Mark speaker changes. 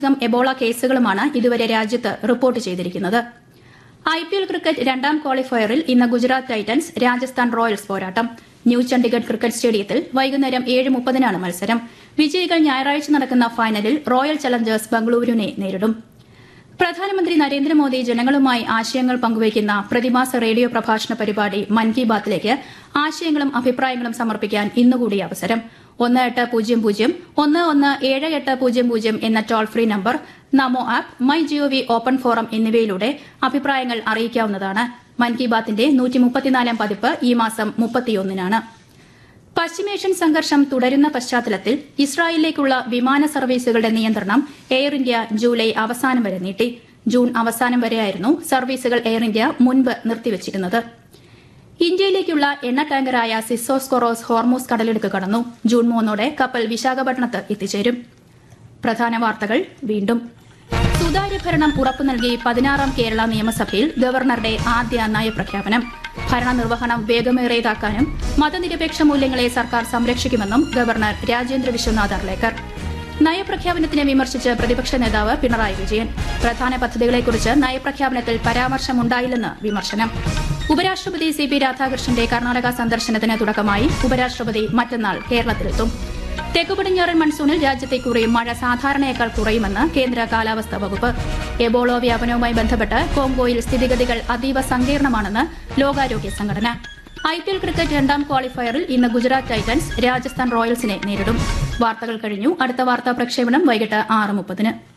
Speaker 1: അധികം എബോള കേസുകളുമാണ് ഇതുവരെ രാജ്യത്ത് റിപ്പോർട്ട് ചെയ്തിരിക്കുന്നത് ഐ പി എൽ ക്രിക്കറ്റ് രണ്ടാം ക്വാളിഫയറിൽ ഇന്ന് ഗുജറാത്ത് ടൈറ്റൻസ് രാജസ്ഥാൻ റോയൽസ് പോരാട്ടം ന്യൂ ചണ്ഡിഗഡ് ക്രിക്കറ്റ് സ്റ്റേഡിയത്തിൽ വൈകുന്നേരം ഏഴ് മുപ്പതിനാണ് മത്സരം വിജയികൾ ഞായറാഴ്ച നടക്കുന്ന ഫൈനലിൽ റോയൽ ചലഞ്ചേഴ്സ് ബംഗളൂരുവിനെ നേരിടും പ്രധാനമന്ത്രി നരേന്ദ്രമോദി ജനങ്ങളുമായി ആശയങ്ങൾ പങ്കുവയ്ക്കുന്ന പ്രതിമാസ റേഡിയോ പ്രഭാഷണ പരിപാടി മൻ കി ബാത്തിലേക്ക് ആശയങ്ങളും അഭിപ്രായങ്ങളും സമർപ്പിക്കാൻ ഇന്നുകൂടി അവസരം ഒന്ന് എട്ട് പൂജ്യം പൂജ്യം ഒന്ന് ഒന്ന് ഏഴ് എട്ട് പൂജ്യം പൂജ്യം എന്ന toll free number Namo app My Gov open forum എന്നിവയിലൂടെ അഭിപ്രായങ്ങൾ അറിയിക്കാവുന്നതാണ് മൻ കി ബാത്തിന്റെ നൂറ്റിമുപ്പത്തിനാലാം പതിപ്പ് ഈ മാസം മുപ്പത്തിയൊന്നിനാണ് പശ്ചിമേഷ്യൻ സംഘർഷം തുടരുന്ന പശ്ചാത്തലത്തിൽ ഇസ്രായേലിലേക്കുള്ള വിമാന സർവീസുകളുടെ നിയന്ത്രണം എയർ ഇന്ത്യ ജൂലൈ അവസാനം വരെ നീട്ടി ജൂൺ അവസാനം വരെയായിരുന്നു സർവീസുകൾ എയർ ഇന്ത്യ മുൻപ് നിർത്തിവച്ചിരുന്നത് ഇന്ത്യയിലേക്കുള്ള എണ്ണ ടാങ്കറായ സിസോസ് കൊറോസ് ഹോർമൂസ് കടലിടുക്ക് കടന്നു ജൂൺ മൂന്നോടെ കപ്പൽ വിശാഖപട്ടണത്ത് എത്തിച്ചേരും പ്രധാന വാർത്തകൾ വീണ്ടും സുതാര്യ ഭരണം ഉറപ്പു നൽകി പതിനാറാം കേരള നിയമസഭയിൽ ഗവർണറുടെ ആദ്യ നയപ്രഖ്യാപനം ഭരണനിർവഹണം വേഗമേറിയതാക്കാനും മതനിരപേക്ഷ മൂല്യങ്ങളെ സർക്കാർ സംരക്ഷിക്കുമെന്നും ഗവർണർ രാജേന്ദ്ര വിശ്വനാഥ് അർലേക്കർ നയപ്രഖ്യാപനത്തിനെ വിമർശിച്ച് പ്രതിപക്ഷ നേതാവ് പിണറായി വിജയൻ പ്രധാന പദ്ധതികളെക്കുറിച്ച് നയപ്രഖ്യാപനത്തിൽ പരാമർശമുണ്ടായില്ലെന്ന് വിമർശനം ഉപരാഷ്ട്രപതി സി പി രാധാകൃഷ്ണന്റെ കർണാടക സന്ദർശനത്തിന് തുടക്കമായി ഉപരാഷ്ട്രപതി മറ്റന്നാൾ കേരളത്തിലെത്തും തെക്കു പടിഞ്ഞാറൻ മൺസൂണിൽ രാജ്യത്തെ കുറി മഴ സാധാരണയേക്കാൾ കുറയുമെന്ന് കേന്ദ്ര കാലാവസ്ഥാ വകുപ്പ് എബോളോ വ്യാപനവുമായി ബന്ധപ്പെട്ട് കോങ്കോയിൽ സ്ഥിതിഗതികൾ അതീവ സങ്കീർണമാണെന്ന് ലോകാരോഗ്യ സംഘടന ഐ പി എൽ ക്രിക്കറ്റ് രണ്ടാം ക്വാളിഫയറിൽ ഇന്ന് ഗുജറാത്ത് ടൈറ്റൻസ് രാജസ്ഥാൻ റോയൽസിനെ നേരിടും വാർത്തകൾ കഴിഞ്ഞു അടുത്ത വാർത്താ പ്രക്ഷേപണം വൈകിട്ട് ആറ് മുപ്പതിന്